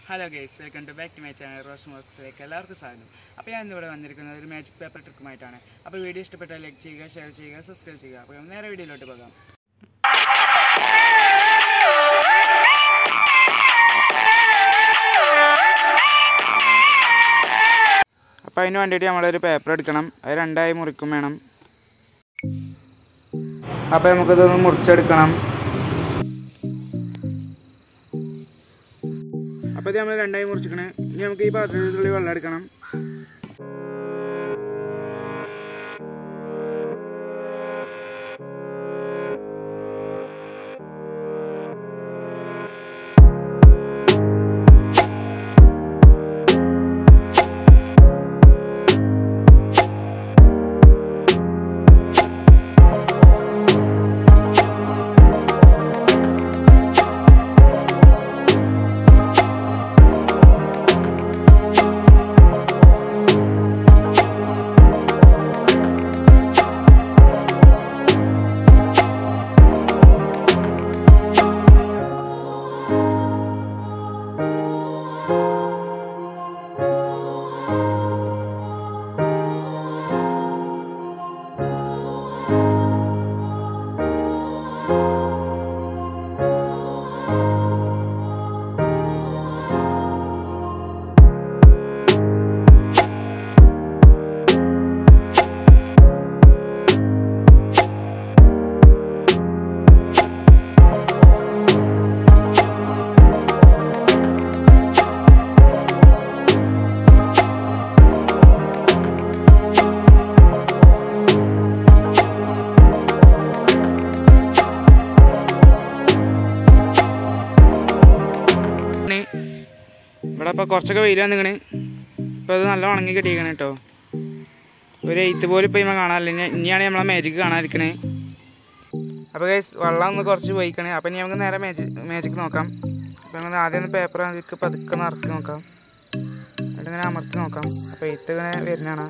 hello guys welcome to back to my channel Rose മോക്സിലേക്ക് എല്ലാവർക്കും സ്വാഗതം അപ്പോൾ ഞാൻ ഇന്നിവിടെ വന്നിരിക്കുന്നത് ഒരു മാജിക് പേപ്പർ ട്രിക്കുമായിട്ടാണ് അപ്പോൾ വീഡിയോ ഇഷ്ടപ്പെട്ടാൽ ലൈക്ക് ചെയ്യുക ഷെയർ ചെയ്യുക സബ്സ്ക്രൈബ് ചെയ്യുക അപ്പോൾ നമുക്ക് നേരെ വീഡിയോയിലോട്ട് പോകാം അപ്പോൾ അതിന് വേണ്ടിയിട്ട് നമ്മളൊരു പേപ്പർ എടുക്കണം അത് രണ്ടായി മുറിക്കും വേണം അപ്പോൾ നമുക്കിതൊന്ന് മുറിച്ചെടുക്കണം അപ്പോൾ ഇത് നമ്മൾ രണ്ടായി മുറിച്ചിക്കണേ ഇനി നമുക്ക് ഈ പാത്രത്തിനുള്ളിൽ വെള്ളം എടുക്കണം ഇനി ഇവിടെ ഇപ്പോൾ കുറച്ചൊക്കെ വെയിൽ വന്നിക്കണ് ഇപ്പോൾ അത് നല്ല ഉണങ്ങി കിട്ടിയിരിക്കണം കേട്ടോ ഒരു എയ്ത്ത് പോലും ഇപ്പോൾ ഇമ്മ കാണാനില്ല ഇനി ഇനിയാണ് നമ്മളെ മാജിക് കാണാതിരിക്കണേ അപ്പോൾ ഗൈസ് വെള്ളം ഒന്ന് കുറച്ച് പോയിക്കണേ അപ്പോൾ ഇനി നമുക്ക് നേരെ മാജിക് മാജിക് നോക്കാം അപ്പോൾ നമ്മൾ ആദ്യം ഒന്ന് പേപ്പർ അതിലേക്ക് പതുക്കെ നിറക്കി നോക്കാം എന്നിട്ട് ഇങ്ങനെ അമർത്തി നോക്കാം അപ്പോൾ എയ്ത്ത് ഇങ്ങനെ വരുന്നതാണ്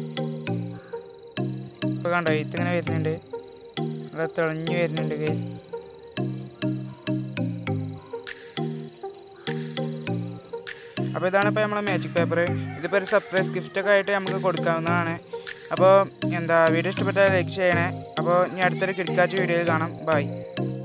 ഇപ്പോൾ കണ്ടോ എയ്ത്ത് ഇങ്ങനെ വരുന്നുണ്ട് ഇവിടെ തെളിഞ്ഞ് വരുന്നുണ്ട് ഗൈസ് അപ്പോൾ ഇതാണ് ഇപ്പോൾ നമ്മളെ മാജിക് പേപ്പർ ഇതിപ്പോൾ ഒരു സർപ്രൈസ് ഗിഫ്റ്റൊക്കെ ആയിട്ട് നമുക്ക് കൊടുക്കാവുന്നതാണ് അപ്പോൾ എന്താ വീഡിയോ ഇഷ്ടപ്പെട്ടാൽ ലൈക്ക് ചെയ്യണേ അപ്പോൾ ഇനി അടുത്തൊരു കിടക്കാച്ച വീഡിയോയിൽ കാണാം ബൈ